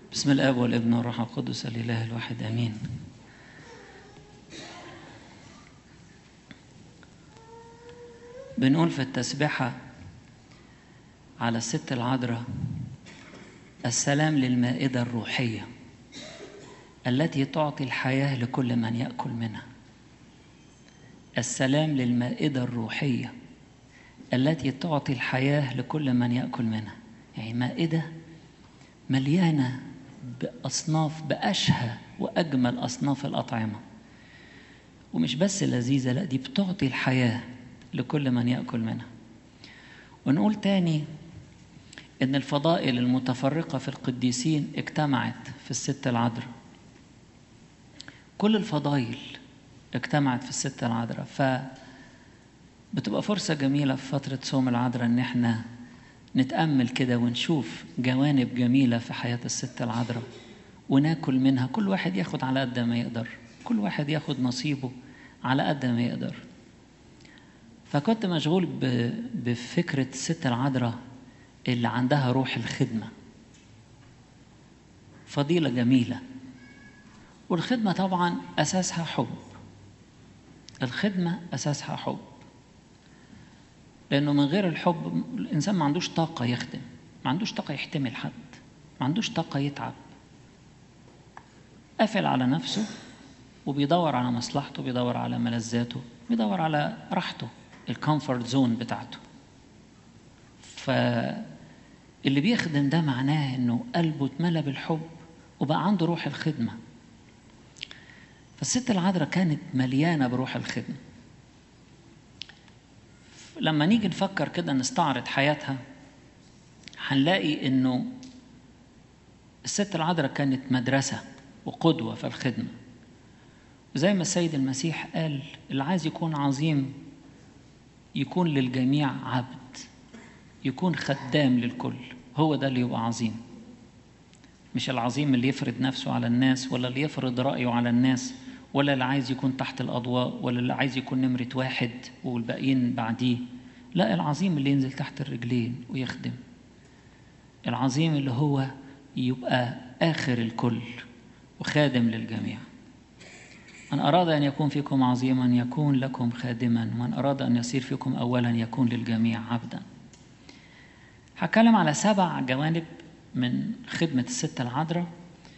بسم الاب والابن والروح القدس الاله الواحد امين بنقول في التسبحه على الست العذراء السلام للمائده الروحيه التي تعطي الحياه لكل من ياكل منها السلام للمائده الروحيه التي تعطي الحياه لكل من ياكل منها يعني مائده مليانه باصناف باشهى واجمل اصناف الاطعمه ومش بس لذيذه لا دي بتعطي الحياه لكل من ياكل منها ونقول تاني ان الفضائل المتفرقه في القديسين اجتمعت في الست العذراء كل الفضائل اجتمعت في الست العذراء ف بتبقى فرصه جميله في فتره صوم العذراء ان احنا نتامل كده ونشوف جوانب جميله في حياه الست العذراء وناكل منها كل واحد ياخد على قد ما يقدر كل واحد ياخد نصيبه على قد ما يقدر فكنت مشغول بفكرة الست العذراء اللي عندها روح الخدمة فضيلة جميلة والخدمة طبعا أساسها حب الخدمة أساسها حب لأنه من غير الحب الإنسان ما عندوش طاقة يخدم ما عندوش طاقة يحتمل حد ما عندوش طاقة يتعب قافل على نفسه وبيدور على مصلحته بيدور على ملذاته بيدور على راحته الكومفورت زون بتاعته فاللي بيخدم ده معناه انه قلبه اتملى بالحب وبقى عنده روح الخدمه فالست العذراء كانت مليانه بروح الخدمه لما نيجي نفكر كده نستعرض حياتها هنلاقي انه الست العذراء كانت مدرسه وقدوه في الخدمه وزي ما السيد المسيح قال اللي عايز يكون عظيم يكون للجميع عبد يكون خدام للكل هو ده اللي يبقى عظيم مش العظيم اللي يفرض نفسه على الناس ولا اللي يفرض رأيه على الناس ولا اللي عايز يكون تحت الأضواء ولا اللي عايز يكون نمرة واحد والباقيين بعديه لا العظيم اللي ينزل تحت الرجلين ويخدم العظيم اللي هو يبقى آخر الكل وخادم للجميع من أراد أن يكون فيكم عظيما يكون لكم خادما من أراد أن يصير فيكم أولا يكون للجميع عبدا هتكلم على سبع جوانب من خدمة الست العذراء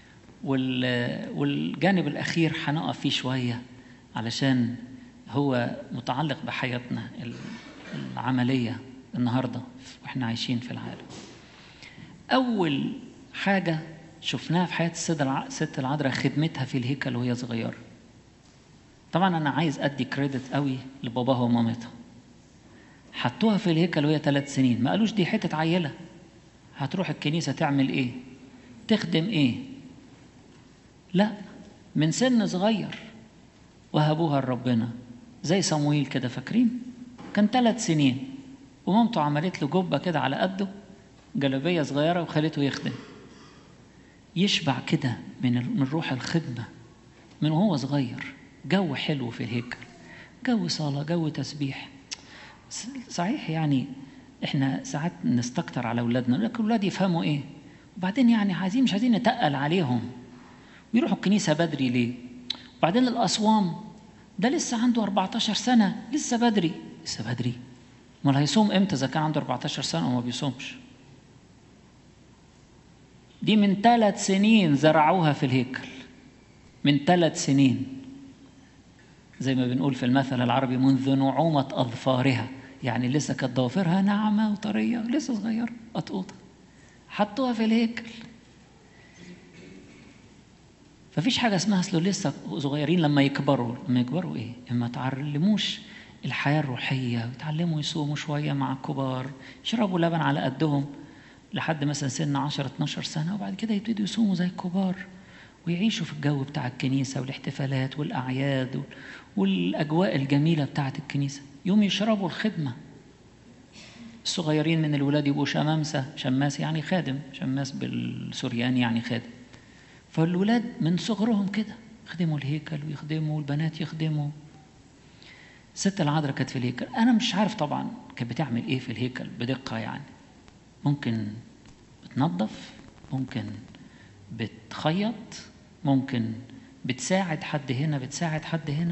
والجانب الأخير هنقف فيه شوية علشان هو متعلق بحياتنا العملية النهاردة وإحنا عايشين في العالم أول حاجة شفناها في حياة الست العذراء خدمتها في الهيكل وهي صغيرة طبعا انا عايز ادي كريدت قوي لباباها ومامتها حطوها في الهيكل وهي ثلاث سنين ما قالوش دي حته عيله هتروح الكنيسه تعمل ايه تخدم ايه لا من سن صغير وهبوها لربنا زي صمويل كده فاكرين كان ثلاث سنين ومامته عملت له جبه كده على قده جلابيه صغيره وخلته يخدم يشبع كده من من روح الخدمه من وهو صغير جو حلو في الهيكل جو صلاة جو تسبيح صحيح يعني احنا ساعات نستكتر على اولادنا نقول لك الاولاد يفهموا ايه وبعدين يعني عايزين مش عايزين نتقل عليهم ويروحوا الكنيسة بدري ليه وبعدين الأصوام ده لسه عنده 14 سنة لسه بدري لسه بدري امال هيصوم امتى اذا كان عنده 14 سنة وما بيصومش دي من ثلاث سنين زرعوها في الهيكل من ثلاث سنين زي ما بنقول في المثل العربي منذ نعومة أظفارها يعني لسه كانت ضوافرها ناعمة وطرية لسه صغيرة قطقوطة حطوها في الهيكل ففيش حاجة اسمها أصله لسه صغيرين لما يكبروا لما يكبروا إيه؟ ما تعلموش الحياة الروحية ويتعلموا يصوموا شوية مع الكبار يشربوا لبن على قدهم لحد مثلا سن 10 12 سنة وبعد كده يبتدوا يصوموا زي الكبار ويعيشوا في الجو بتاع الكنيسة والاحتفالات والأعياد والأجواء الجميلة بتاعة الكنيسة يوم يشربوا الخدمة الصغيرين من الولاد يبقوا شمامسة شماس يعني خادم شماس بالسورياني يعني خادم فالولاد من صغرهم كده يخدموا الهيكل ويخدموا والبنات يخدموا الست العذراء كانت في الهيكل أنا مش عارف طبعا كانت بتعمل إيه في الهيكل بدقة يعني ممكن بتنظف ممكن بتخيط ممكن بتساعد حد هنا بتساعد حد هنا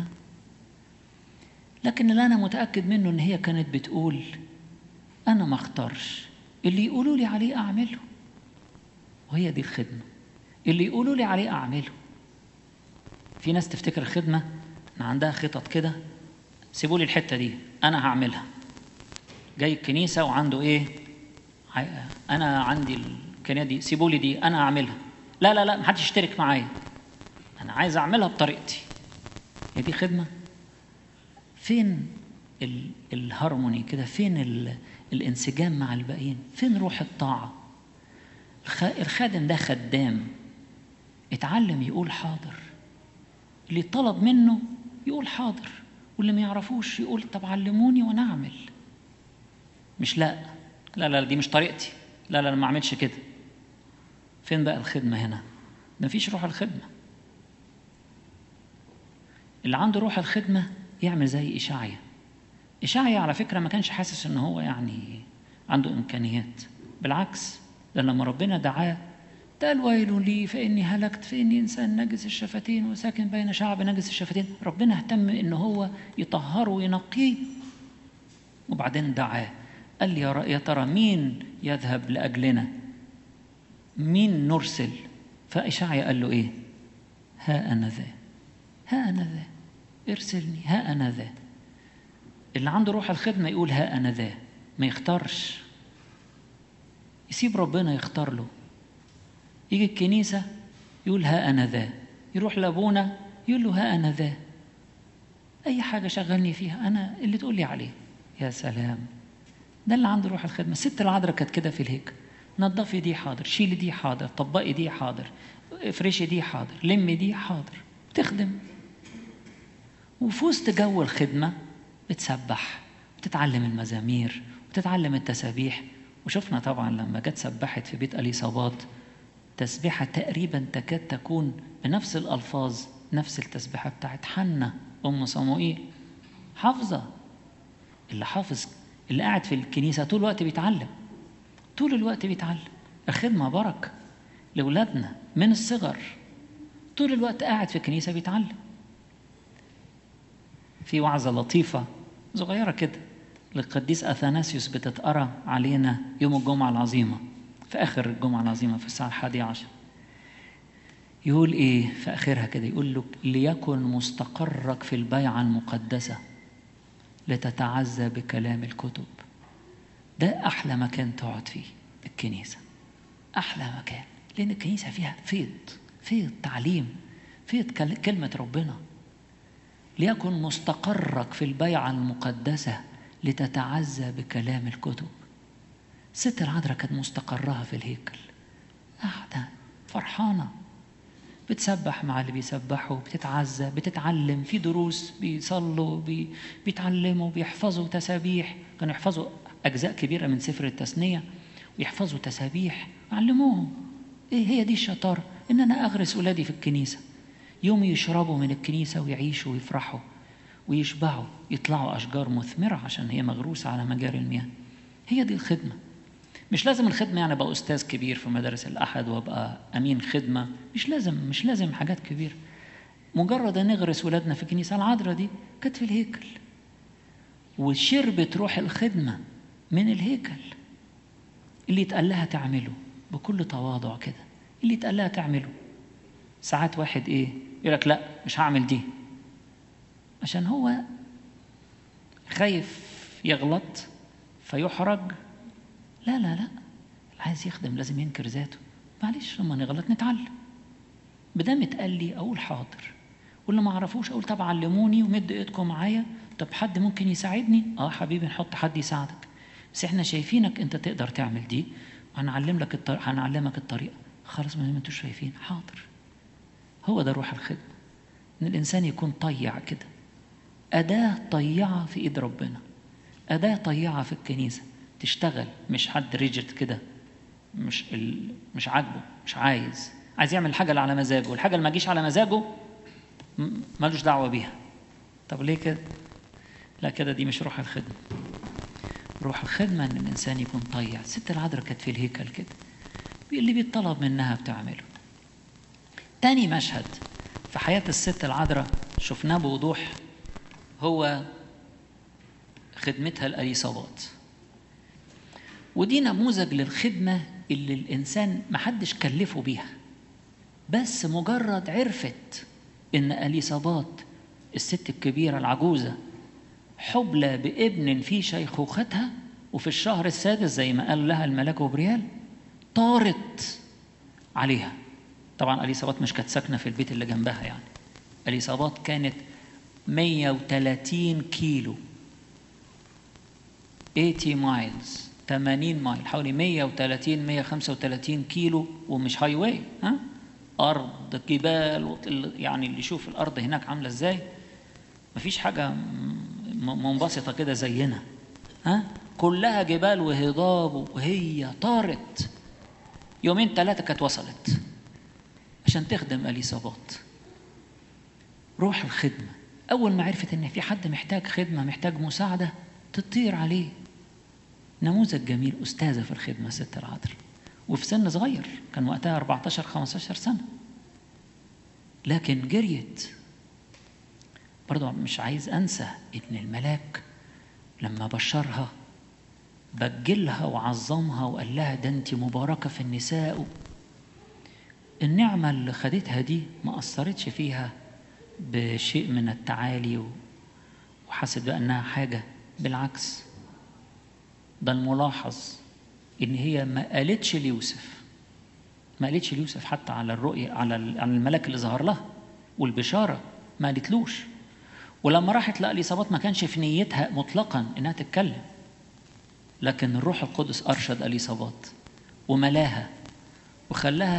لكن اللي انا متاكد منه ان هي كانت بتقول انا ما اختارش اللي يقولوا لي عليه اعمله وهي دي الخدمه اللي يقولوا لي عليه اعمله في ناس تفتكر الخدمه ان عندها خطط كده سيبوا لي الحته دي انا هعملها جاي الكنيسه وعنده ايه انا عندي الامكانيه دي سيبوا لي دي انا هعملها لا لا لا محدش يشترك معايا انا عايز اعملها بطريقتي هي دي خدمه فين ال الهارموني كده فين ال الانسجام مع الباقيين فين روح الطاعه الخادم ده خدام اتعلم يقول حاضر اللي طلب منه يقول حاضر واللي ما يعرفوش يقول طب علموني وانا اعمل مش لا لا لا دي مش طريقتي لا لا ما اعملش كده فين بقى الخدمه هنا ما فيش روح الخدمه اللي عنده روح الخدمه يعمل زي اشعيا اشعيا على فكره ما كانش حاسس ان هو يعني عنده امكانيات بالعكس ده لما ربنا دعاه ده قال ويل لي فاني هلكت فاني انسان نجس الشفتين وساكن بين شعب نجس الشفتين ربنا اهتم ان هو يطهره وينقيه وبعدين دعاه قال لي يا ترى مين يذهب لاجلنا مين نرسل فاشعيا قال له ايه ها انا ذا ها انا ذا ارسلني ها انا ذا اللي عنده روح الخدمه يقول ها انا ذا ما يختارش يسيب ربنا يختار له يجي الكنيسة يقول ها أنا ذا يروح لأبونا يقول له ها أنا ذا أي حاجة شغلني فيها أنا اللي تقول لي عليه يا سلام ده اللي عنده روح الخدمة الست العذراء كانت كده في الهيكل نظفي دي حاضر شيلي دي حاضر طبقي دي حاضر افرشي دي حاضر لمي دي حاضر بتخدم وفي وسط جو الخدمة بتسبح بتتعلم المزامير وتتعلم التسابيح وشفنا طبعا لما جت سبحت في بيت اليصابات تسبيحة تقريبا تكاد تكون بنفس الألفاظ نفس التسبيحة بتاعت حنة أم صموئيل حافظة اللي حافظ اللي قاعد في الكنيسة طول الوقت بيتعلم طول الوقت بيتعلم الخدمة بركة لأولادنا من الصغر طول الوقت قاعد في الكنيسة بيتعلم في وعظة لطيفة صغيرة كده للقديس أثناسيوس بتتقرأ علينا يوم الجمعة العظيمة في آخر الجمعة العظيمة في الساعة الحادية عشر يقول إيه في آخرها كده يقول له ليكن مستقرك في البيعة المقدسة لتتعزى بكلام الكتب ده أحلى مكان تقعد فيه الكنيسة أحلى مكان لأن الكنيسة فيها فيض فيض تعليم فيض كلمة ربنا ليكن مستقرك في البيعة المقدسة لتتعزى بكلام الكتب ست العذراء كانت مستقرها في الهيكل قاعدة فرحانة بتسبح مع اللي بيسبحوا بتتعزى بتتعلم في دروس بيصلوا بي بيتعلموا بيحفظوا تسابيح كانوا يحفظوا أجزاء كبيرة من سفر التثنية ويحفظوا تسابيح علموهم إيه هي دي الشطارة إن أنا أغرس ولادي في الكنيسة يوم يشربوا من الكنيسة ويعيشوا ويفرحوا ويشبعوا يطلعوا أشجار مثمرة عشان هي مغروسة على مجاري المياه هي دي الخدمة مش لازم الخدمة يعني أبقى أستاذ كبير في مدارس الأحد وأبقى أمين خدمة مش لازم مش لازم حاجات كبيرة مجرد أن نغرس ولادنا في الكنيسة العذراء دي كانت في الهيكل وشربت روح الخدمة من الهيكل اللي يتقال لها تعمله بكل تواضع كده اللي يتقال لها تعمله ساعات واحد ايه يقول لك لا مش هعمل دي عشان هو خايف يغلط فيحرج لا لا لا اللي عايز يخدم لازم ينكر ذاته معلش لما نغلط نتعلم بدام اتقال لي اقول حاضر واللي ما اعرفوش اقول طب علموني ومد ايدكم معايا طب حد ممكن يساعدني اه حبيبي نحط حد يساعدك بس احنا شايفينك انت تقدر تعمل دي وهنعلم لك الطريق هنعلمك الطريقه خلاص ما انتوا شايفين حاضر هو ده روح الخدمه ان الانسان يكون طيع كده اداه طيعه في ايد ربنا اداه طيعه في الكنيسه تشتغل مش حد ريجت كده مش ال... مش عاجبه مش عايز عايز يعمل الحاجه اللي على مزاجه والحاجه اللي ما تجيش على مزاجه ملوش دعوه بيها طب ليه كده لا كده دي مش روح الخدمه روح الخدمه ان الانسان يكون طيع الست العذراء كانت في الهيكل كده اللي بيطلب منها بتعمله تاني مشهد في حياة الست العذراء شفناه بوضوح هو خدمتها الأليصابات ودي نموذج للخدمة اللي الإنسان محدش كلفه بيها بس مجرد عرفت إن أليصابات الست الكبيرة العجوزة حبلى بابن في شيخوختها وفي الشهر السادس زي ما قال لها الملاك جبريل طارت عليها طبعا اليصابات مش كانت ساكنه في البيت اللي جنبها يعني اليصابات كانت 130 كيلو 80 مايلز 80 مايل حوالي 130 135 كيلو ومش هاي واي ها ارض جبال يعني اللي يشوف الارض هناك عامله ازاي مفيش حاجه منبسطه كده زينا ها كلها جبال وهضاب وهي طارت يومين ثلاثه كانت وصلت عشان تخدم اليصابات روح الخدمه اول ما عرفت ان في حد محتاج خدمه محتاج مساعده تطير عليه نموذج جميل استاذه في الخدمه ست العذراء وفي سن صغير كان وقتها 14 15 سنه لكن جريت برضه مش عايز انسى ان الملاك لما بشرها بجلها وعظمها وقال لها ده انت مباركه في النساء النعمه اللي خدتها دي ما اثرتش فيها بشيء من التعالي وحست بانها حاجه بالعكس ده الملاحظ ان هي ما قالتش ليوسف ما قالتش ليوسف حتى على الرؤية على على الملاك اللي ظهر لها والبشارة ما قالتلوش ولما راحت لأليصابات ما كانش في نيتها مطلقا انها تتكلم لكن الروح القدس ارشد اليصابات وملاها وخلاها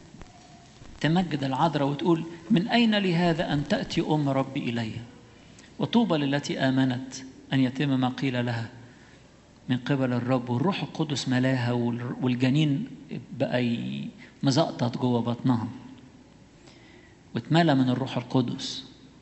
تمجد العذراء وتقول من اين لهذا ان تاتي ام ربي الي وطوبى للتي امنت ان يتم ما قيل لها من قبل الرب والروح القدس ملاها والجنين بقى مزقطط جوه بطنها واتملى من الروح القدس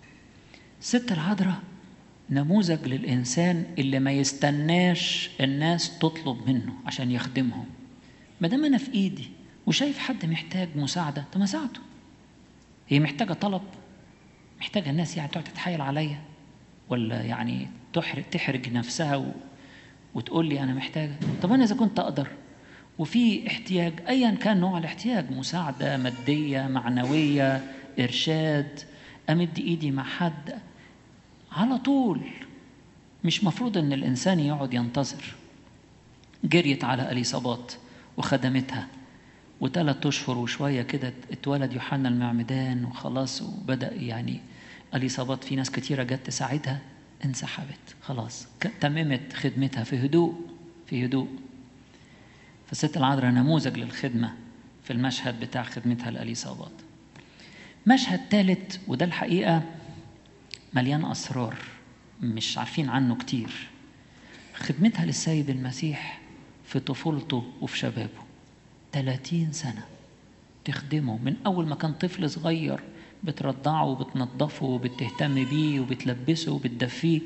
ست العذراء نموذج للإنسان اللي ما يستناش الناس تطلب منه عشان يخدمهم ما دام أنا في إيدي وشايف حد محتاج مساعدة طب ما أساعده هي محتاجة طلب محتاجة الناس يعني تقعد تتحايل عليا ولا يعني تحرج تحرج نفسها و... وتقول لي أنا محتاجة طب أنا إذا كنت أقدر وفي احتياج أيا كان نوع الاحتياج مساعدة مادية معنوية إرشاد أمد إيدي مع حد على طول مش مفروض ان الانسان يقعد ينتظر جريت على اليصابات وخدمتها وثلاث اشهر وشويه كده اتولد يوحنا المعمدان وخلاص وبدا يعني اليصابات في ناس كتيره جت تساعدها انسحبت خلاص تممت خدمتها في هدوء في هدوء فالست العذراء نموذج للخدمه في المشهد بتاع خدمتها لاليصابات مشهد ثالث وده الحقيقه مليان أسرار مش عارفين عنه كتير خدمتها للسيد المسيح في طفولته وفي شبابه 30 سنة تخدمه من أول ما كان طفل صغير بترضعه وبتنظفه وبتهتم بيه وبتلبسه وبتدفيه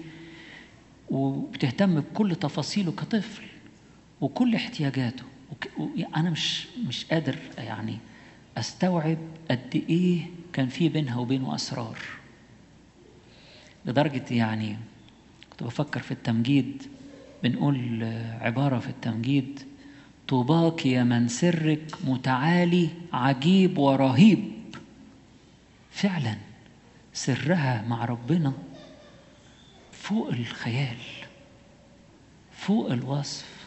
وبتهتم بكل تفاصيله كطفل وكل احتياجاته أنا مش مش قادر يعني أستوعب قد إيه كان في بينها وبينه أسرار لدرجة يعني كنت بفكر في التمجيد بنقول عبارة في التمجيد طوباك يا من سرك متعالي عجيب ورهيب فعلا سرها مع ربنا فوق الخيال فوق الوصف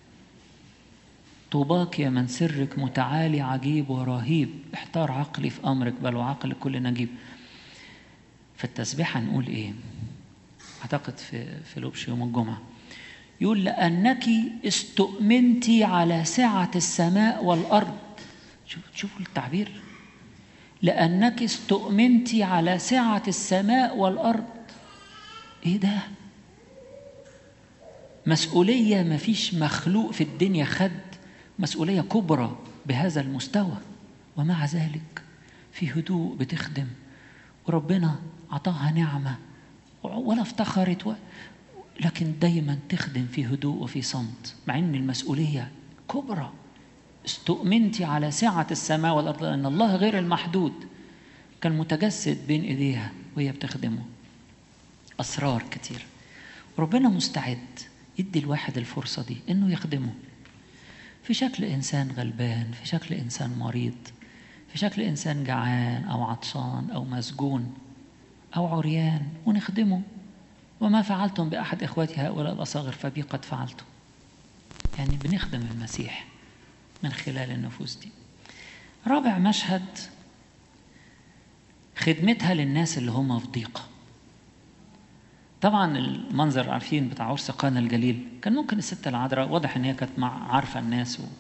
طوباك يا من سرك متعالي عجيب ورهيب احتار عقلي في امرك بل وعقل كل نجيب في التسبيحة نقول إيه؟ أعتقد في في لبش يوم الجمعة يقول لأنك استؤمنت على سعة السماء والأرض شوف شوفوا التعبير لأنك استؤمنت على سعة السماء والأرض إيه ده؟ مسؤولية ما فيش مخلوق في الدنيا خد مسؤولية كبرى بهذا المستوى ومع ذلك في هدوء بتخدم وربنا أعطاها نعمة ولا افتخرت و... لكن دايما تخدم في هدوء وفي صمت مع ان المسؤولية كبرى استؤمنت على سعة السماء والأرض لأن الله غير المحدود كان متجسد بين ايديها وهي بتخدمه اسرار كتير ربنا مستعد يدي الواحد الفرصه دي انه يخدمه في شكل انسان غلبان في شكل انسان مريض في شكل انسان جعان او عطشان او مسجون او عريان ونخدمه وما فعلتم باحد اخواتي هؤلاء الاصاغر فبي قد فعلتم يعني بنخدم المسيح من خلال النفوس دي رابع مشهد خدمتها للناس اللي هم في ضيقة طبعا المنظر عارفين بتاع عرس قانا الجليل كان ممكن الست العذراء واضح ان هي كانت مع عارفه الناس و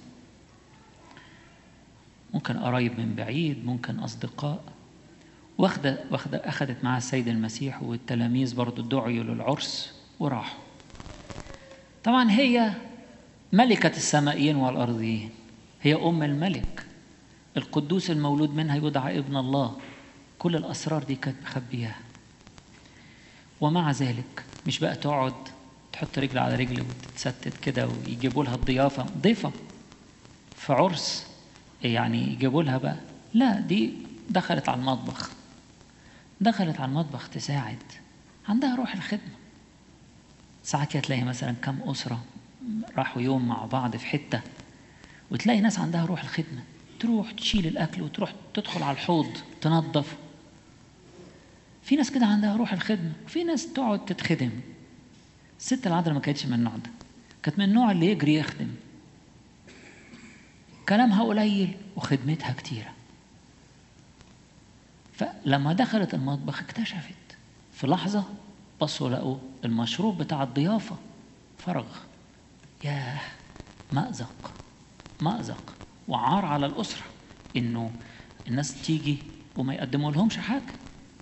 ممكن قرايب من بعيد ممكن اصدقاء واخده واخده اخذت معاها السيد المسيح والتلاميذ برضو دعيوا للعرس وراحوا طبعا هي ملكة السمائيين والأرضيين هي أم الملك القدوس المولود منها يدعى ابن الله كل الأسرار دي كانت مخبياها ومع ذلك مش بقى تقعد تحط رجل على رجل وتتستت كده ويجيبوا لها الضيافة ضيفة في عرس يعني يجيبوا لها بقى لا دي دخلت على المطبخ دخلت على المطبخ تساعد عندها روح الخدمة ساعات كده تلاقي مثلا كم أسرة راحوا يوم مع بعض في حتة وتلاقي ناس عندها روح الخدمة تروح تشيل الأكل وتروح تدخل على الحوض تنظف في ناس كده عندها روح الخدمة وفي ناس تقعد تتخدم الست العذراء ما كانتش من النوع ده كانت من النوع اللي يجري يخدم كلامها قليل وخدمتها كتيرة فلما دخلت المطبخ اكتشفت في لحظة بصوا لقوا المشروب بتاع الضيافة فرغ ياه مأزق مأزق وعار على الأسرة إنه الناس تيجي وما يقدموا لهمش حاجة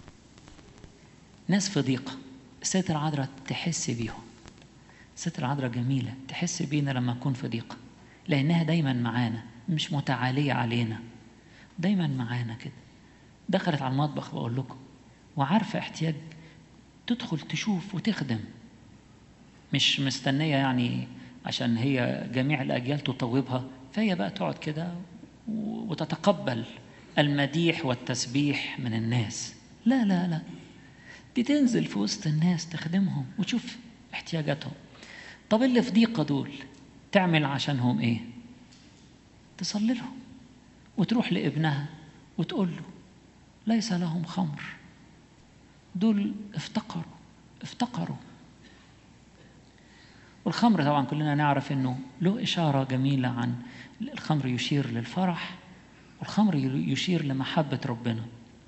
ناس في ضيقة الست العذراء تحس بيهم الست العذراء جميلة تحس بينا لما نكون في ضيقة لأنها دايما معانا مش متعالية علينا دايما معانا كده دخلت على المطبخ بقول لكم وعارفة احتياج تدخل تشوف وتخدم مش مستنية يعني عشان هي جميع الأجيال تطوبها فهي بقى تقعد كده وتتقبل المديح والتسبيح من الناس لا لا لا دي تنزل في وسط الناس تخدمهم وتشوف احتياجاتهم طب اللي في ضيقة دول تعمل عشانهم ايه تصلي لهم وتروح لابنها وتقول له ليس لهم خمر دول افتقروا افتقروا والخمر طبعا كلنا نعرف انه له اشاره جميله عن الخمر يشير للفرح والخمر يشير لمحبه ربنا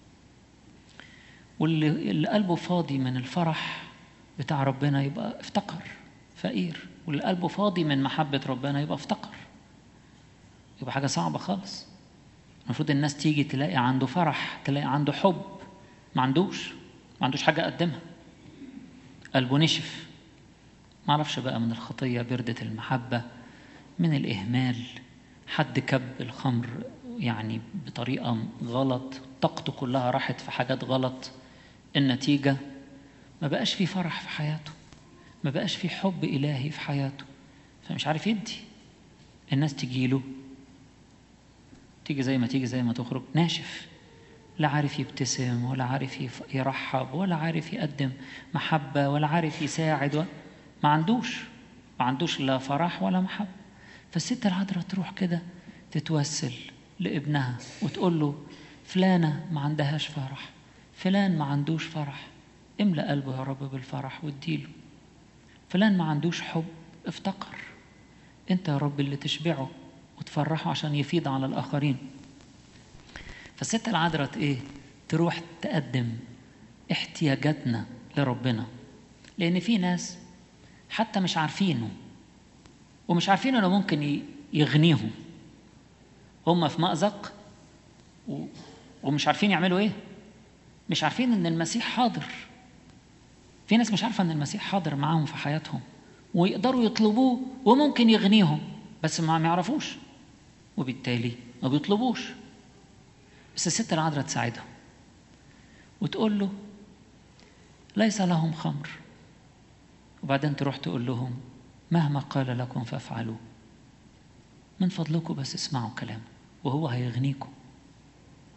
واللي قلبه فاضي من الفرح بتاع ربنا يبقى افتقر فقير واللي قلبه فاضي من محبه ربنا يبقى افتقر يبقى حاجه صعبه خالص المفروض الناس تيجي تلاقي عنده فرح تلاقي عنده حب ما عندوش ما عندوش حاجه اقدمها قلبه نشف ما اعرفش بقى من الخطيه بردة المحبه من الاهمال حد كب الخمر يعني بطريقه غلط طاقته كلها راحت في حاجات غلط النتيجه ما بقاش في فرح في حياته ما بقاش في حب الهي في حياته فمش عارف يدي الناس تجيله تيجي زي ما تيجي زي ما تخرج ناشف لا عارف يبتسم ولا عارف يرحب ولا عارف يقدم محبة ولا عارف يساعد و... ما عندوش ما عندوش لا فرح ولا محبة فالست العذراء تروح كده تتوسل لابنها وتقول له فلانة ما عندهاش فرح فلان ما عندوش فرح املأ قلبه يا رب بالفرح واديله فلان ما عندوش حب افتقر انت يا رب اللي تشبعه وتفرحه عشان يفيض على الآخرين فالست العذراء ايه تروح تقدم احتياجاتنا لربنا لأن في ناس حتى مش عارفينه ومش عارفين انه ممكن يغنيهم هم في مأزق و... ومش عارفين يعملوا ايه مش عارفين ان المسيح حاضر في ناس مش عارفه ان المسيح حاضر معاهم في حياتهم ويقدروا يطلبوه وممكن يغنيهم بس ما يعرفوش وبالتالي ما بيطلبوش بس الست العذراء تساعدهم وتقول له ليس لهم خمر وبعدين تروح تقول لهم مهما قال لكم فافعلوا من فضلكم بس اسمعوا كلامه وهو هيغنيكم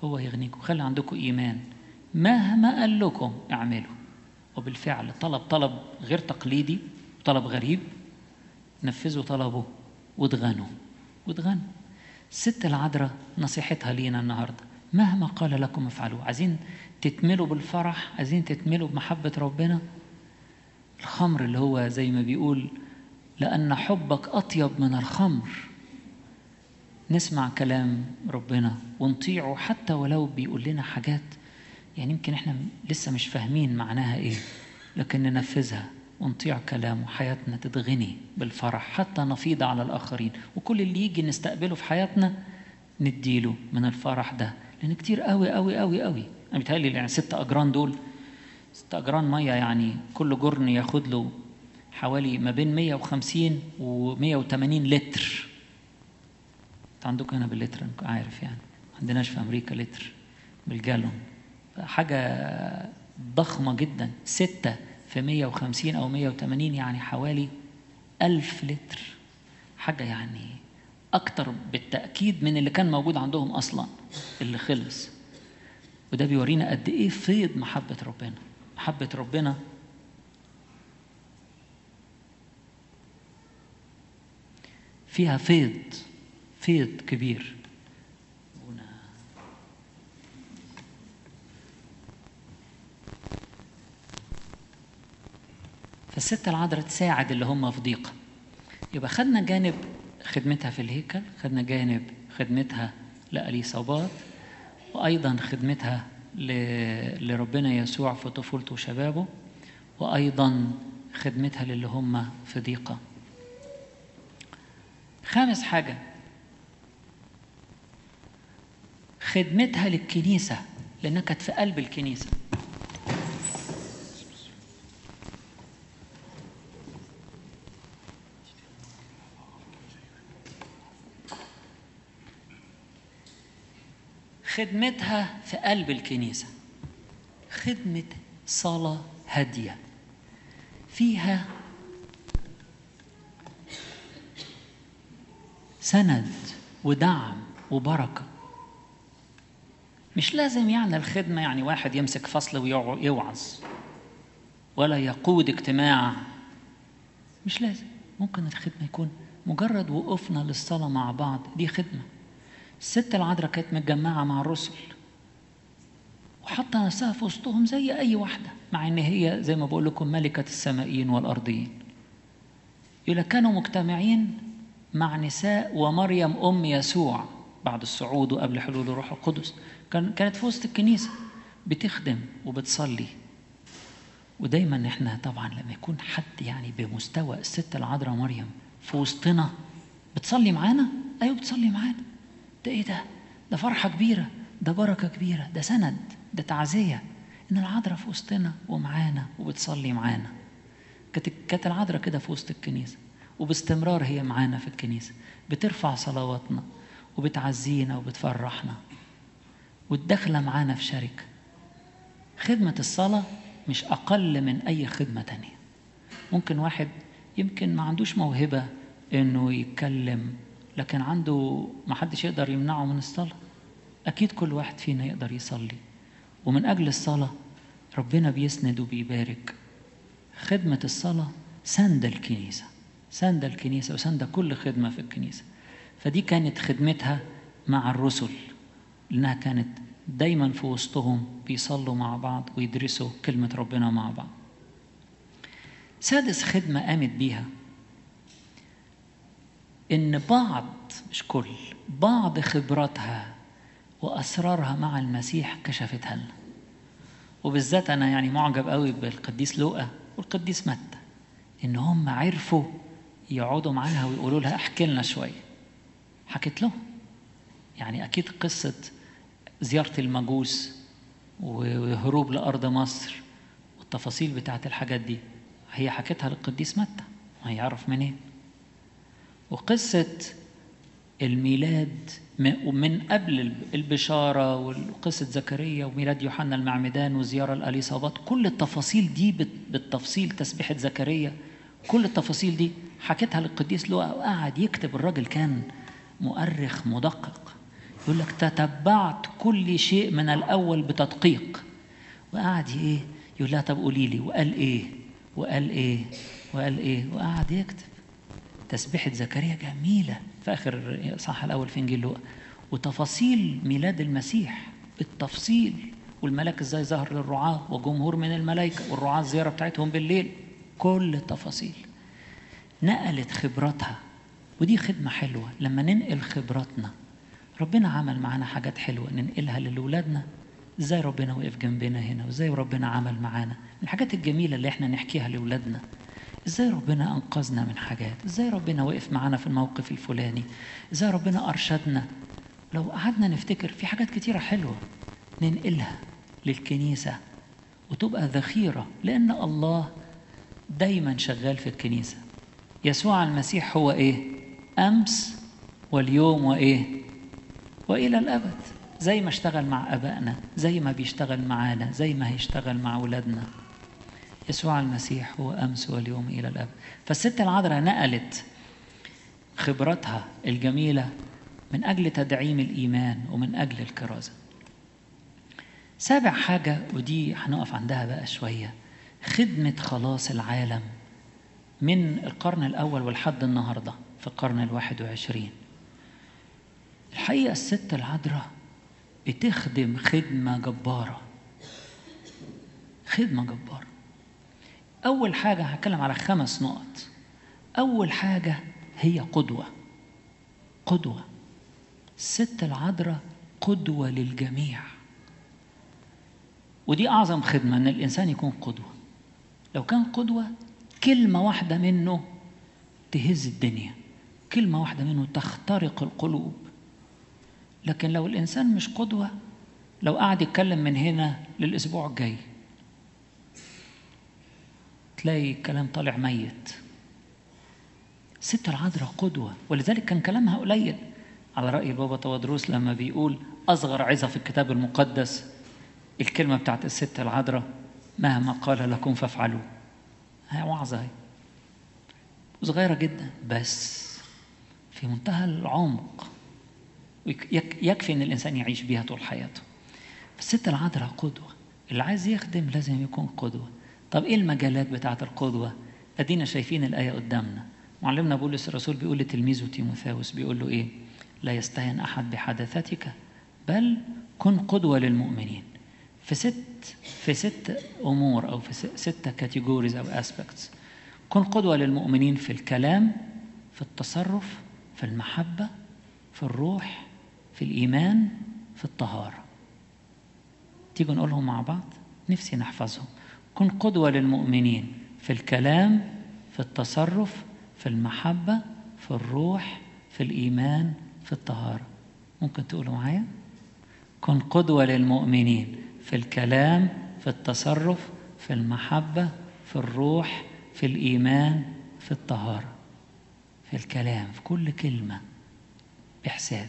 هو يغنيكم خلي عندكم إيمان مهما قال لكم اعملوا وبالفعل طلب طلب غير تقليدي طلب غريب نفذوا طلبه واتغنوا واتغنوا الست العذراء نصيحتها لينا النهارده مهما قال لكم افعلوا عايزين تتملوا بالفرح عايزين تتملوا بمحبة ربنا الخمر اللي هو زي ما بيقول لأن حبك أطيب من الخمر نسمع كلام ربنا ونطيعه حتى ولو بيقول لنا حاجات يعني يمكن احنا لسه مش فاهمين معناها ايه لكن ننفذها ونطيع كلامه حياتنا تتغني بالفرح حتى نفيض على الآخرين وكل اللي يجي نستقبله في حياتنا نديله من الفرح ده لأن كتير قوي قوي قوي قوي أنا بيتهيألي يعني ست أجران دول ست أجران مية يعني كل جرن ياخد له حوالي ما بين 150 و 180 لتر انت عندكم هنا باللتر أنا عارف يعني ما عندناش في أمريكا لتر بالجالون حاجة ضخمة جدا ستة في 150 أو 180 يعني حوالي ألف لتر حاجة يعني أكتر بالتأكيد من اللي كان موجود عندهم أصلا اللي خلص وده بيورينا قد إيه فيض محبة ربنا محبة ربنا فيها فيض فيض كبير فالست العذراء تساعد اللي هم في ضيقه يبقى خدنا جانب خدمتها في الهيكل خدنا جانب خدمتها لأليصابات وأيضا خدمتها لربنا يسوع في طفولته وشبابه وأيضا خدمتها للي هم في ضيقة خامس حاجة خدمتها للكنيسة لأنها كانت في قلب الكنيسة خدمتها في قلب الكنيسة خدمة صلاة هادية فيها سند ودعم وبركة مش لازم يعني الخدمة يعني واحد يمسك فصل ويوعظ ولا يقود اجتماع مش لازم ممكن الخدمة يكون مجرد وقوفنا للصلاة مع بعض دي خدمة الست العذراء كانت متجمعة مع الرسل وحاطة نفسها في وسطهم زي أي واحدة مع إن هي زي ما بقول لكم ملكة السمائيين والأرضيين يقول كانوا مجتمعين مع نساء ومريم أم يسوع بعد الصعود وقبل حلول الروح القدس كان كانت في وسط الكنيسة بتخدم وبتصلي ودايما احنا طبعا لما يكون حد يعني بمستوى الست العذراء مريم في وسطنا بتصلي معانا ايوه بتصلي معانا ده ايه ده ده فرحة كبيرة ده بركة كبيرة ده سند ده تعزية إن العذراء في وسطنا ومعانا وبتصلي معانا كانت كانت العذراء كده في وسط الكنيسة وباستمرار هي معانا في الكنيسة بترفع صلواتنا وبتعزينا وبتفرحنا والداخلة معانا في شركة خدمة الصلاة مش أقل من أي خدمة تانية ممكن واحد يمكن ما عندوش موهبة إنه يتكلم لكن عنده ما حدش يقدر يمنعه من الصلاة أكيد كل واحد فينا يقدر يصلي ومن أجل الصلاة ربنا بيسند وبيبارك خدمة الصلاة سند الكنيسة سند الكنيسة وسند كل خدمة في الكنيسة فدي كانت خدمتها مع الرسل لأنها كانت دايما في وسطهم بيصلوا مع بعض ويدرسوا كلمة ربنا مع بعض سادس خدمة قامت بيها إن بعض مش كل بعض خبراتها وأسرارها مع المسيح كشفتها لنا وبالذات أنا يعني معجب قوي بالقديس لوقا والقديس متى إن هم عرفوا يقعدوا معاها ويقولوا لها احكي لنا شوية حكيت لهم يعني أكيد قصة زيارة المجوس وهروب لأرض مصر والتفاصيل بتاعت الحاجات دي هي حكيتها للقديس متى هيعرف منين إيه؟ وقصة الميلاد من قبل البشارة وقصة زكريا وميلاد يوحنا المعمدان وزيارة الأليصابات كل التفاصيل دي بالتفصيل تسبيحة زكريا كل التفاصيل دي حكيتها للقديس لوقا وقعد يكتب الراجل كان مؤرخ مدقق يقول لك تتبعت كل شيء من الأول بتدقيق وقعد إيه يقول لها طب قولي لي وقال إيه وقال إيه وقال إيه وقعد يكتب تسبيحة زكريا جميلة في آخر صح الأول في إنجيل لوقا وتفاصيل ميلاد المسيح بالتفصيل والملاك ازاي ظهر للرعاة وجمهور من الملائكة والرعاة الزيارة بتاعتهم بالليل كل التفاصيل نقلت خبراتها ودي خدمة حلوة لما ننقل خبراتنا ربنا عمل معانا حاجات حلوة ننقلها لأولادنا ازاي ربنا وقف جنبنا هنا وازاي ربنا عمل معانا من الحاجات الجميلة اللي احنا نحكيها لأولادنا ازاي ربنا انقذنا من حاجات ازاي ربنا وقف معانا في الموقف الفلاني ازاي ربنا ارشدنا لو قعدنا نفتكر في حاجات كتيرة حلوة ننقلها للكنيسة وتبقى ذخيرة لأن الله دايما شغال في الكنيسة يسوع المسيح هو إيه؟ أمس واليوم وإيه؟ وإلى الأبد زي ما اشتغل مع أبائنا زي ما بيشتغل معانا زي ما هيشتغل مع أولادنا يسوع المسيح هو أمس واليوم إلى الأبد فالست العذراء نقلت خبرتها الجميلة من أجل تدعيم الإيمان ومن أجل الكرازة سابع حاجة ودي هنقف عندها بقى شوية خدمة خلاص العالم من القرن الأول ولحد النهاردة في القرن الواحد وعشرين الحقيقة الست العذراء بتخدم خدمة جبارة خدمة جبارة أول حاجة هتكلم على خمس نقط أول حاجة هي قدوة قدوة الست العذراء قدوة للجميع ودي أعظم خدمة إن الإنسان يكون قدوة لو كان قدوة كلمة واحدة منه تهز الدنيا كلمة واحدة منه تخترق القلوب لكن لو الإنسان مش قدوة لو قعد يتكلم من هنا للأسبوع الجاي تلاقي الكلام طالع ميت ست العذراء قدوة ولذلك كان كلامها قليل على رأي بابا تودروس لما بيقول أصغر عظة في الكتاب المقدس الكلمة بتاعت الست العذراء مهما قال لكم فافعلوا هي وعظة هي صغيرة جدا بس في منتهى العمق يكفي ان الانسان يعيش بيها طول حياته فالست العذراء قدوة اللي عايز يخدم لازم يكون قدوة طب ايه المجالات بتاعت القدوة ادينا شايفين الآية قدامنا معلمنا بولس الرسول بيقول لتلميذه تيموثاوس بيقول له ايه لا يستهن احد بحدثتك بل كن قدوة للمؤمنين في ست في ست امور او في ستة كاتيجوريز او اسبكتس كن قدوة للمؤمنين في الكلام في التصرف في المحبة في الروح في الإيمان في الطهارة تيجوا نقولهم مع بعض نفسي نحفظهم كن قدوة للمؤمنين في الكلام في التصرف في المحبة في الروح في الإيمان في الطهارة ممكن تقولوا معايا كن قدوة للمؤمنين في الكلام في التصرف في المحبة في الروح في الإيمان في الطهارة في الكلام في كل كلمة بحساب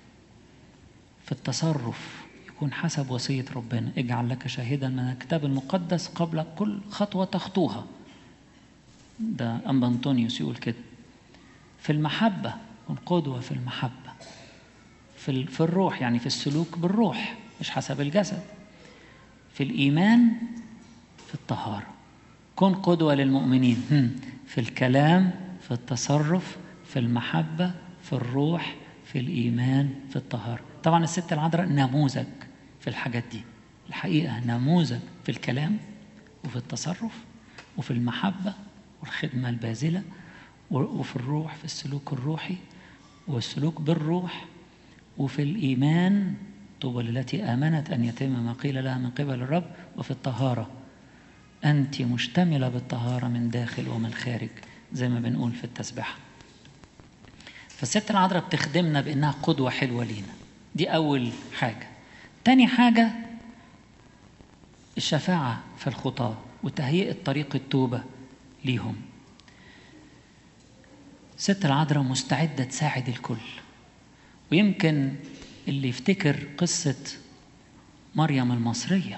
في التصرف يكون حسب وصية ربنا اجعل لك شاهدا من الكتاب المقدس قبل كل خطوة تخطوها ده أنبا أنطونيوس يقول كده في المحبة كن قدوة في المحبة في, في الروح يعني في السلوك بالروح مش حسب الجسد في الإيمان في الطهارة كن قدوة للمؤمنين في الكلام في التصرف في المحبة في الروح في الإيمان في الطهارة طبعا الست العذراء نموذج في الحاجات دي الحقيقة نموذج في الكلام وفي التصرف وفي المحبة والخدمة الباذلة وفي الروح في السلوك الروحي والسلوك بالروح وفي الإيمان طوبى التي آمنت أن يتم ما قيل لها من قبل الرب وفي الطهارة أنت مشتملة بالطهارة من داخل ومن خارج زي ما بنقول في التسبيحة فالست العذراء بتخدمنا بإنها قدوة حلوة لينا دي أول حاجة تاني حاجة الشفاعة في الخطاة وتهيئة طريق التوبة ليهم ست العذراء مستعدة تساعد الكل ويمكن اللي يفتكر قصة مريم المصرية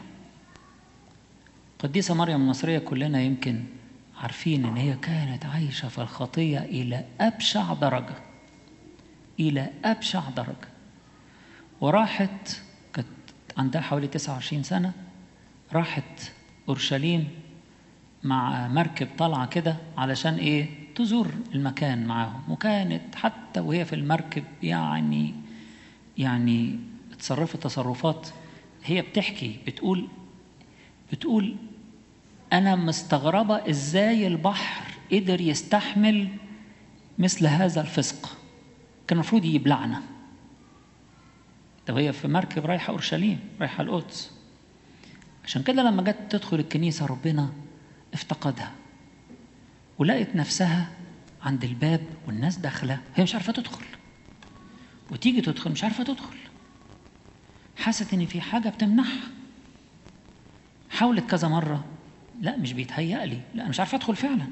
قديسة مريم المصرية كلنا يمكن عارفين إن هي كانت عايشة في الخطية إلى أبشع درجة إلى أبشع درجة وراحت كانت عندها حوالي 29 سنة راحت أورشليم مع مركب طالعة كده علشان إيه تزور المكان معاهم وكانت حتى وهي في المركب يعني يعني اتصرفت تصرفات هي بتحكي بتقول بتقول أنا مستغربة إزاي البحر قدر يستحمل مثل هذا الفسق كان المفروض يبلعنا طب هي في مركب رايحة أورشليم رايحة القدس عشان كده لما جت تدخل الكنيسة ربنا افتقدها ولقت نفسها عند الباب والناس داخلة هي مش عارفة تدخل وتيجي تدخل مش عارفة تدخل حست إن في حاجة بتمنعها حاولت كذا مرة لا مش بيتهيأ لي لا أنا مش عارفة أدخل فعلا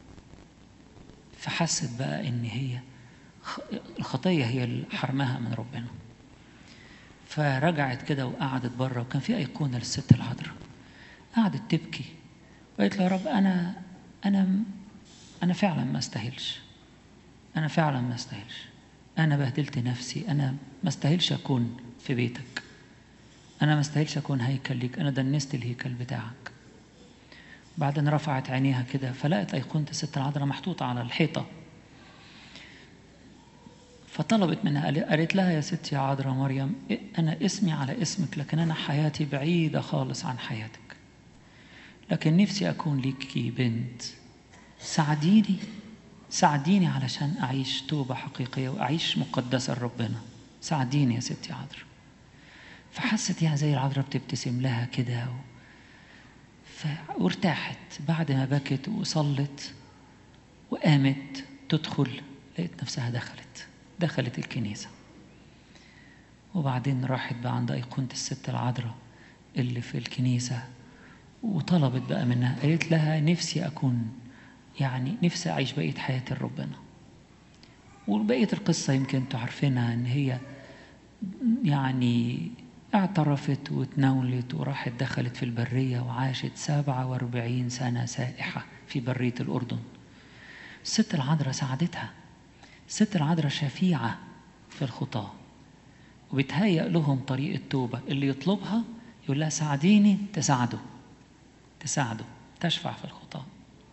فحست بقى إن هي الخطية هي اللي حرمها من ربنا فرجعت كده وقعدت بره وكان في أيقونة للست العذراء قعدت تبكي وقالت له يا رب أنا أنا أنا فعلا ما استاهلش أنا فعلا ما استاهلش أنا بهدلت نفسي أنا ما استاهلش أكون في بيتك أنا ما استاهلش أكون هيكل ليك أنا دنست الهيكل بتاعك بعدين رفعت عينيها كده فلقت أيقونة الست العذراء محطوطة على الحيطة فطلبت منها قالت لها يا ستي يا عذراء مريم أنا اسمي على اسمك لكن أنا حياتي بعيدة خالص عن حياتك لكن نفسي أكون ليكي بنت ساعديني ساعديني علشان أعيش توبة حقيقية وأعيش مقدسة لربنا ساعديني يا ستي عذراء فحست يعني زي العذراء بتبتسم لها كده و... ف... وارتاحت بعد ما بكت وصلت وقامت تدخل لقيت نفسها دخلت دخلت الكنيسة وبعدين راحت بقى عند أيقونة الست العذراء اللي في الكنيسة وطلبت بقى منها قالت لها نفسي أكون يعني نفسي أعيش بقية حياتي لربنا وبقية القصة يمكن تعرفينها إن هي يعني اعترفت وتناولت وراحت دخلت في البرية وعاشت سبعة واربعين سنة سائحة في برية الأردن الست العذراء ساعدتها الست العذراء شفيعة في الخطاة وبتهيأ لهم طريق التوبة اللي يطلبها يقول لها ساعديني تساعده تساعده تشفع في الخطاة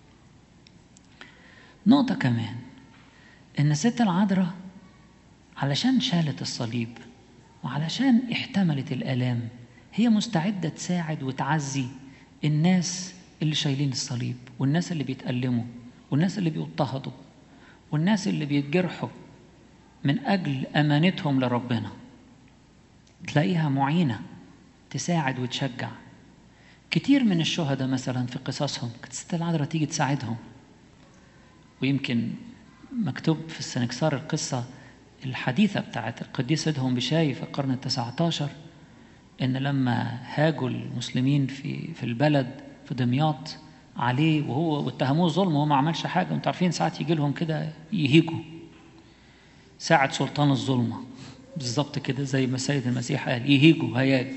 نقطة كمان إن الست العذراء علشان شالت الصليب وعلشان احتملت الآلام هي مستعدة تساعد وتعزي الناس اللي شايلين الصليب والناس اللي بيتألموا والناس اللي بيضطهدوا والناس اللي بيتجرحوا من أجل أمانتهم لربنا تلاقيها معينة تساعد وتشجع كتير من الشهداء مثلا في قصصهم كانت الست العذراء تيجي تساعدهم ويمكن مكتوب في السنكسار القصة الحديثة بتاعت القديس ادهم بشاي في القرن التسعة عشر إن لما هاجوا المسلمين في في البلد في دمياط عليه وهو واتهموه ظلم وهو ما عملش حاجة وانتوا عارفين ساعات يجي لهم كده يهيجوا ساعة سلطان الظلمة بالظبط كده زي ما السيد المسيح قال يهيجوا هياج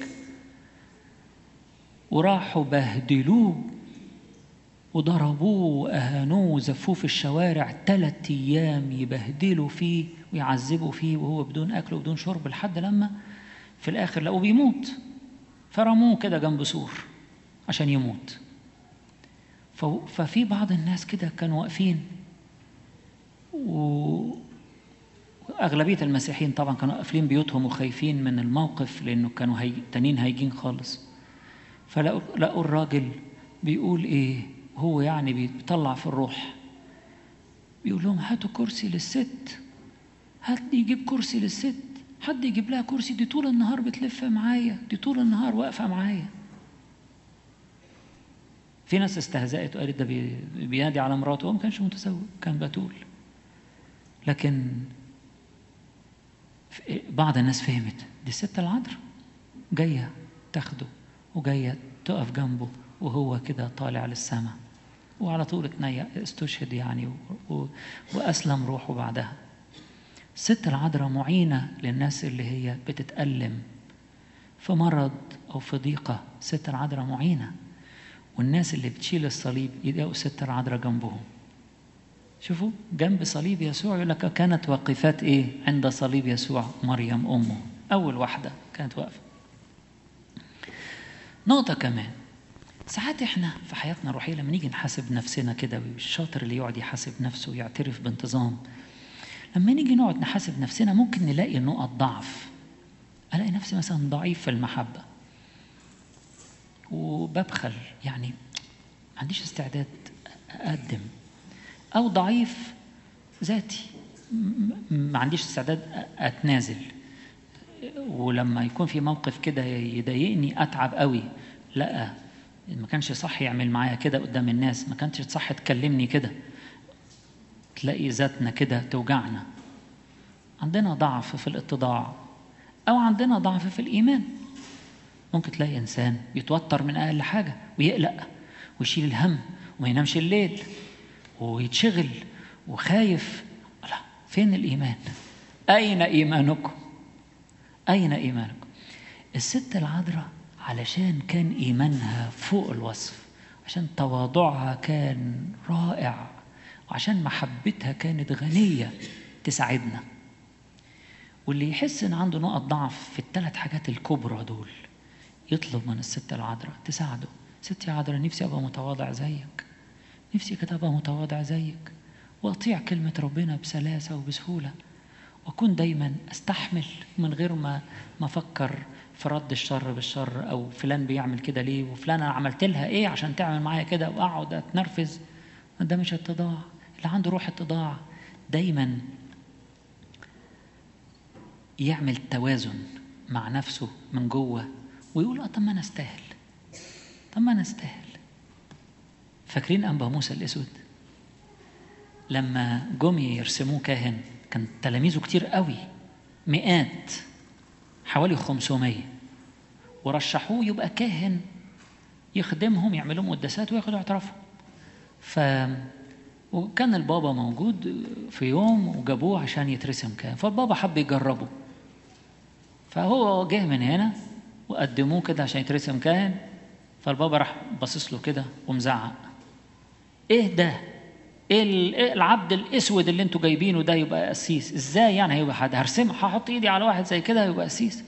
وراحوا بهدلوه وضربوه وأهانوه وزفوه في الشوارع ثلاث أيام يبهدلوا فيه ويعذبوا فيه وهو بدون أكل وبدون شرب لحد لما في الآخر لقوه بيموت فرموه كده جنب سور عشان يموت ففي بعض الناس كده كانوا واقفين و أغلبية المسيحيين طبعا كانوا قافلين بيوتهم وخايفين من الموقف لأنه كانوا هي... تانيين هايجين خالص فلقوا لقوا الراجل بيقول إيه هو يعني بيطلع في الروح بيقول لهم هاتوا كرسي للست حد يجيب كرسي للست حد يجيب لها كرسي دي طول النهار بتلف معايا دي طول النهار واقفة معايا في ناس استهزأت وقالت ده بينادي على مراته هو ما كانش متزوج كان بتول لكن بعض الناس فهمت دي الست العذراء جاية تاخده وجاية تقف جنبه وهو كده طالع للسماء وعلى طول اتنيأ استشهد يعني و... و... وأسلم روحه بعدها الست العذراء معينة للناس اللي هي بتتألم في مرض أو في ضيقة الست العذراء معينة والناس اللي بتشيل الصليب يلاقوا الست العذراء جنبهم شوفوا جنب صليب يسوع يقول لك كانت واقفات ايه عند صليب يسوع مريم امه أول واحدة كانت واقفة نقطة كمان ساعات احنا في حياتنا الروحية لما نيجي نحاسب نفسنا كده الشاطر اللي يقعد يحاسب نفسه ويعترف بانتظام لما نيجي نقعد نحاسب نفسنا ممكن نلاقي نقط ضعف الاقي نفسي مثلا ضعيف في المحبة وببخل يعني ما عنديش استعداد اقدم او ضعيف ذاتي ما عنديش استعداد اتنازل ولما يكون في موقف كده يضايقني اتعب قوي لا ما كانش صح يعمل معايا كده قدام الناس ما كانش صح تكلمني كده تلاقي ذاتنا كده توجعنا عندنا ضعف في الاتضاع او عندنا ضعف في الايمان ممكن تلاقي انسان بيتوتر من اقل حاجه ويقلق ويشيل الهم وما ينامش الليل ويتشغل وخايف لا فين الايمان اين ايمانكم اين ايمانكم الست العذراء علشان كان ايمانها فوق الوصف عشان تواضعها كان رائع وعشان محبتها كانت غنيه تساعدنا واللي يحس ان عنده نقط ضعف في الثلاث حاجات الكبرى دول يطلب من الست العذراء تساعده ست يا عذراء نفسي ابقى متواضع زيك نفسي كده ابقى متواضع زيك واطيع كلمه ربنا بسلاسه وبسهوله واكون دايما استحمل من غير ما ما افكر في رد الشر بالشر او فلان بيعمل كده ليه وفلان انا عملت لها ايه عشان تعمل معايا كده واقعد اتنرفز ده مش اتضاع اللي عنده روح اتضاع دايما يعمل توازن مع نفسه من جوه ويقول اه طب ما انا استاهل طب ما انا استاهل فاكرين انبا موسى الاسود لما جم يرسموه كاهن كان تلاميذه كتير قوي مئات حوالي 500 ورشحوه يبقى كاهن يخدمهم يعمل لهم قداسات وياخدوا اعترافهم ف وكان البابا موجود في يوم وجابوه عشان يترسم كاهن فالبابا حب يجربه فهو جه من هنا وقدموه كده عشان يترسم كاهن فالبابا راح باصص له كده ومزعق ايه ده ايه العبد الاسود اللي انتوا جايبينه ده يبقى قسيس ازاي يعني هيبقى حد هرسم هحط ايدي على واحد زي كده يبقى قسيس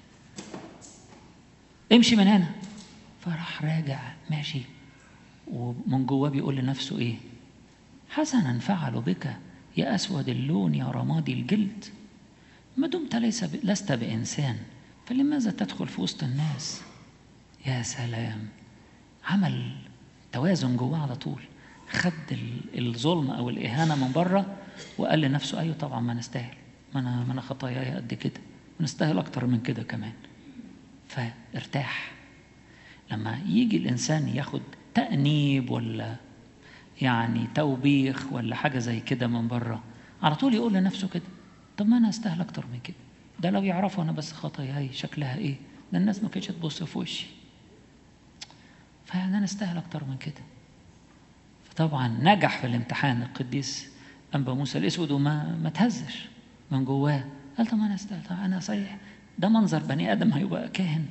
امشي من هنا فراح راجع ماشي ومن جواه بيقول لنفسه ايه حسنا فعلوا بك يا اسود اللون يا رمادي الجلد ما دمت ليس ب... لست بانسان فلماذا تدخل في وسط الناس يا سلام عمل توازن جواه على طول خد الظلم او الاهانه من بره وقال لنفسه ايوه طبعا ما نستاهل ما انا ما انا خطاياي قد كده ونستاهل اكتر من كده كمان فارتاح لما يجي الانسان ياخد تانيب ولا يعني توبيخ ولا حاجه زي كده من بره على طول يقول لنفسه كده طب ما انا استاهل اكتر من كده ده لو يعرفوا انا بس خطاياي شكلها ايه ده الناس ما كانتش تبص في وشي فيعني انا استاهل اكتر من كده فطبعا نجح في الامتحان القديس انبا موسى الاسود وما ما تهزش من جواه قال طب انا استاهل طب انا صحيح ده منظر بني ادم هيبقى كاهن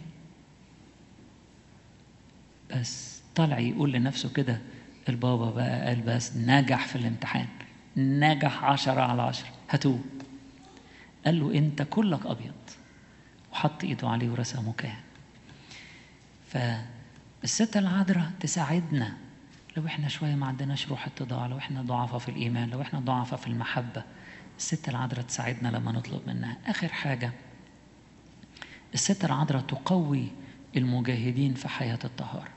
بس طلع يقول لنفسه كده البابا بقى قال بس نجح في الامتحان نجح عشرة على عشرة هاتوه قال له انت كلك ابيض وحط ايده عليه ورسمه كاهن فالست العذراء تساعدنا لو احنا شويه ما عندناش روح اتضاع لو احنا ضعفاء في الايمان لو احنا ضعفاء في المحبه الست العذراء تساعدنا لما نطلب منها اخر حاجه الست العذراء تقوي المجاهدين في حياه الطهاره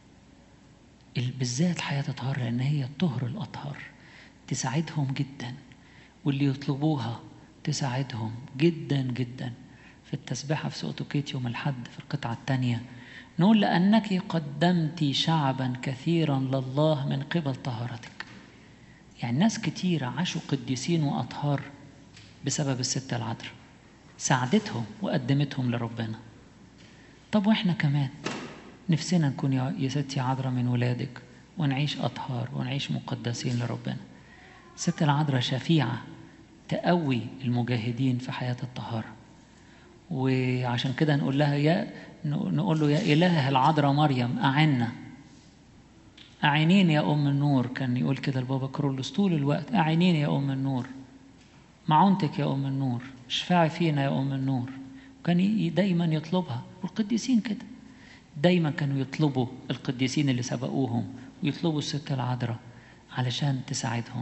بالذات حياه الطهاره لان هي الطهر الاطهر تساعدهم جدا واللي يطلبوها تساعدهم جدا جدا في التسبيحة في سؤتوكيت يوم الحد في القطعة الثانية نقول لأنك قدمت شعبا كثيرا لله من قبل طهارتك يعني ناس كتيرة عاشوا قديسين وأطهار بسبب الستة العذراء ساعدتهم وقدمتهم لربنا طب وإحنا كمان نفسنا نكون يا ستي عذراء من ولادك ونعيش أطهار ونعيش مقدسين لربنا ست العذراء شفيعة تقوي المجاهدين في حياة الطهارة وعشان كده نقول لها يا نقول له يا إله العذراء مريم أعنا أعينين يا أم النور كان يقول كده البابا كرولوس طول الوقت أعينين يا أم النور معونتك يا أم النور اشفعي فينا يا أم النور وكان ي- دايما يطلبها والقديسين كده دايما كانوا يطلبوا القديسين اللي سبقوهم ويطلبوا الست العذراء علشان تساعدهم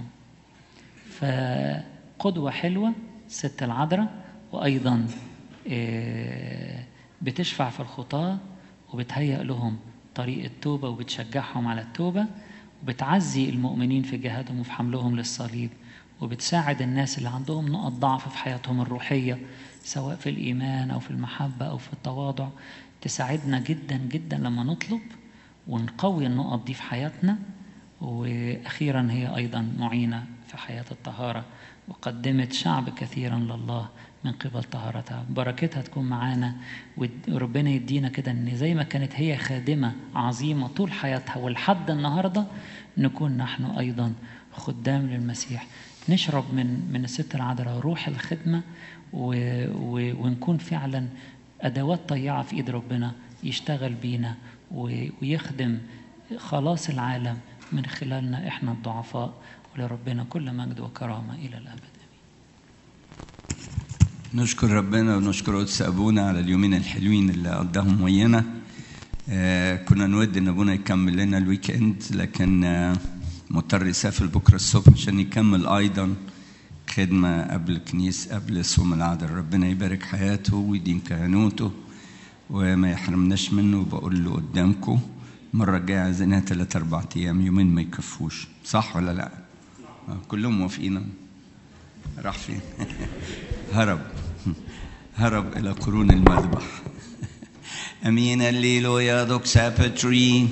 فقدوة حلوة الست العذراء وأيضا آه، بتشفع في الخطاة وبتهيأ لهم طريق التوبة وبتشجعهم على التوبة وبتعزي المؤمنين في جهادهم وفي حملهم للصليب وبتساعد الناس اللي عندهم نقط ضعف في حياتهم الروحية سواء في الإيمان أو في المحبة أو في التواضع تساعدنا جدا جدا لما نطلب ونقوي النقط دي في حياتنا وأخيرا هي أيضا معينة في حياة الطهارة وقدمت شعب كثيرا لله من قبل طهارتها بركتها تكون معانا وربنا يدينا كده ان زي ما كانت هي خادمة عظيمة طول حياتها ولحد النهاردة نكون نحن أيضا خدام للمسيح نشرب من من الست العذراء روح الخدمة و و ونكون فعلا أدوات طيعة في إيد ربنا يشتغل بينا و- ويخدم خلاص العالم من خلالنا إحنا الضعفاء ولربنا كل مجد وكرامة إلى الأبد نشكر ربنا ونشكر قدس ابونا على اليومين الحلوين اللي قضاهم ويانا آه كنا نود ان ابونا يكمل لنا الويك اند لكن آه مضطر يسافر بكره الصبح عشان يكمل ايضا خدمه قبل الكنيسه قبل صوم العذراء ربنا يبارك حياته ويديم كهنوته وما يحرمناش منه وبقول له قدامكم المره الجايه عايزينها ثلاث اربع ايام يومين ما يكفوش صح ولا لا؟ آه كلهم موافقين راح فين؟ هرب هرب إلى قرون المذبح أمين الليلويا دوكسا بتري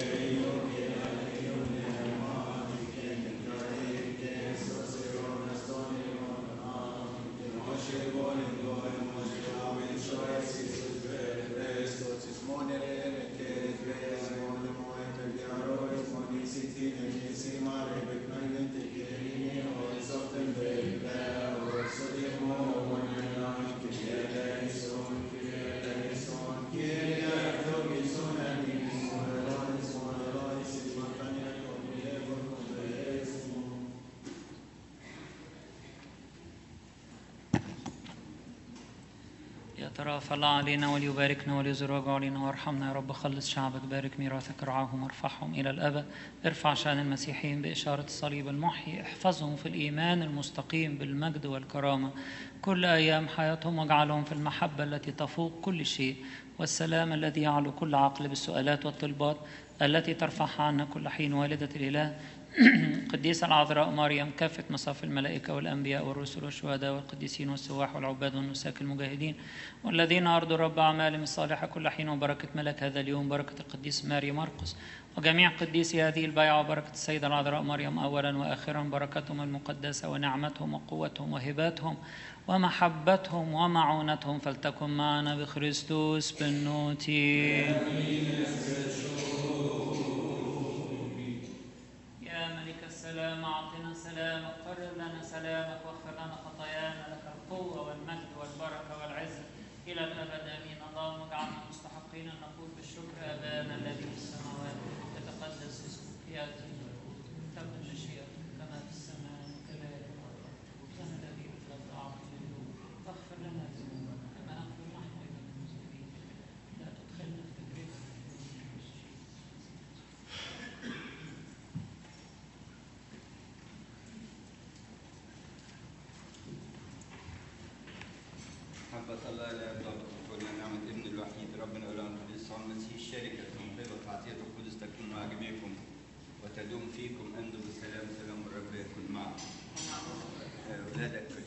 يترافى الله علينا وليباركنا وليزرج علينا وارحمنا يا رب خلص شعبك بارك ميراثك رعاهم وارفعهم إلى الأبد ارفع شأن المسيحيين بإشارة الصليب المحيي احفظهم في الإيمان المستقيم بالمجد والكرامة كل أيام حياتهم واجعلهم في المحبة التي تفوق كل شيء والسلام الذي يعلو كل عقل بالسؤالات والطلبات التي ترفعها عنا كل حين والدة الإله قديسة العذراء مريم كافة مصاف الملائكة والأنبياء والرسل والشهداء والقديسين والسواح والعباد والنساك المجاهدين والذين أرضوا رب أعمالهم الصالحة كل حين وبركة ملك هذا اليوم بركة القديس ماري مرقس وجميع قديسي هذه البيعة وبركة السيدة العذراء مريم أولا وآخرا بركتهم المقدسة ونعمتهم وقوتهم وهباتهم ومحبتهم ومعونتهم فلتكن معنا بخريستوس بالنوتي يا ملك السلام أعطنا سلامك قرر لنا سلامك واغفر لنا خطايانا لك القوة والمجد والبركة والعز إلى الأبد آمين اللهم اجعلنا مستحقين أن نقول بالشكر أبانا الذي في السماوات يتقدس اسمك يأتي تكن مشيئتك كما في السماء كذلك على الأرض لنا الذي بفضل أعطنا اليوم واغفر لنا ذنوبنا كما نغفر نحن أيضا للمذنبين لا تدخلنا في تجربة محبة الله لا يبلغ كل نعمة ابن الوحيد ربنا ولا القديس يسوع المسيح شركة موهبة عطية القدس تكون مع جميعكم وتدوم فيكم انتم بسلام سلام الرب يكون معكم. أولادك في